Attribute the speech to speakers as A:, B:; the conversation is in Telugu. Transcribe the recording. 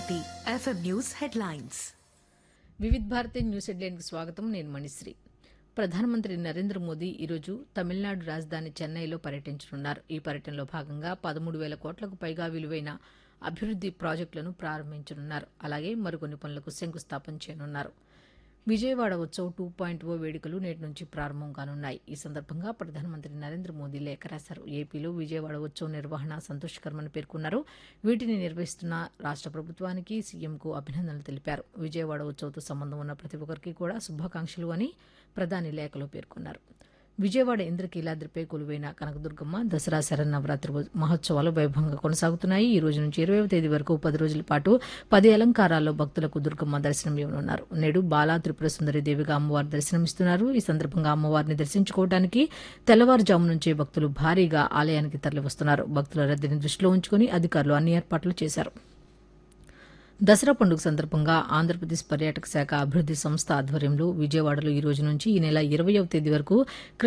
A: Bharati FM news headlines
B: Vividh Bharati news హెడ్లైన్కి స్వాగతం నేను మణిశ్రీ ప్రధానమంత్రి నరేంద్ర మోదీ ఈరోజు తమిళనాడు రాజధాని చెన్నైలో పర్యటించనున్నారు ఈ పర్యటనలో భాగంగా పదమూడు వేల కోట్లకు పైగా విలువైన అభివృద్ది ప్రాజెక్టులను ప్రారంభించనున్నారు అలాగే మరికొన్ని పనులకు శంకుస్థాపన చేయనున్నారు Vijayawada Utsav two point O వేడుకలు నేటి నుంచి ప్రారంభం కానున్నాయి ఈ సందర్భంగా ప్రధానమంత్రి నరేంద్ర మోదీ లేఖ రాశారు ఏపీలో విజయవాడ ఉత్సవ్ నిర్వహణ సంతోషకరమని పేర్కొన్నారు వీటిని నిర్వహిస్తున్న రాష్ట్ర ప్రభుత్వానికి సీఎంకు అభినందనలు తెలిపారు విజయవాడ ఉత్సవ్తో సంబంధం ఉన్న ప్రతి ఒక్కరికి కూడా శుభాకాంక్షలు అని ప్రధాని లేఖలో పేర్కొన్నారు విజయవాడ ఇంద్రకీలాద్రిపై కొలువైన కనకదుర్గమ్మ దసరా శరన్నవరాత్రి మహోత్సవాలు వైభవంగా కొనసాగుతున్నాయి ఈ రోజు నుంచి ఇరవైవ తేదీ వరకు పది రోజుల పాటు పది అలంకారాల్లో భక్తులకు దుర్గమ్మ దర్శనం ఇవ్వనున్నారు నేడు బాలా త్రిపుర సుందరి దేవిగా అమ్మవారు దర్శనమిస్తున్నారు ఈ సందర్భంగా అమ్మవారిని దర్శించుకోవడానికి తెల్లవారుజాము నుంచే భక్తులు భారీగా ఆలయానికి తరలివస్తున్నారు భక్తుల రద్దీని దృష్టిలో ఉంచుకుని అధికారులు అన్ని ఏర్పాట్లు చేశారు దసరా పండుగ సందర్భంగా ఆంధ్రప్రదేశ్ పర్యాటక శాఖ అభివృద్ది సంస్థ ఆధ్వర్యంలో విజయవాడలో ఈ రోజు నుంచి ఈ నెల ఇరవయవ తేదీ వరకు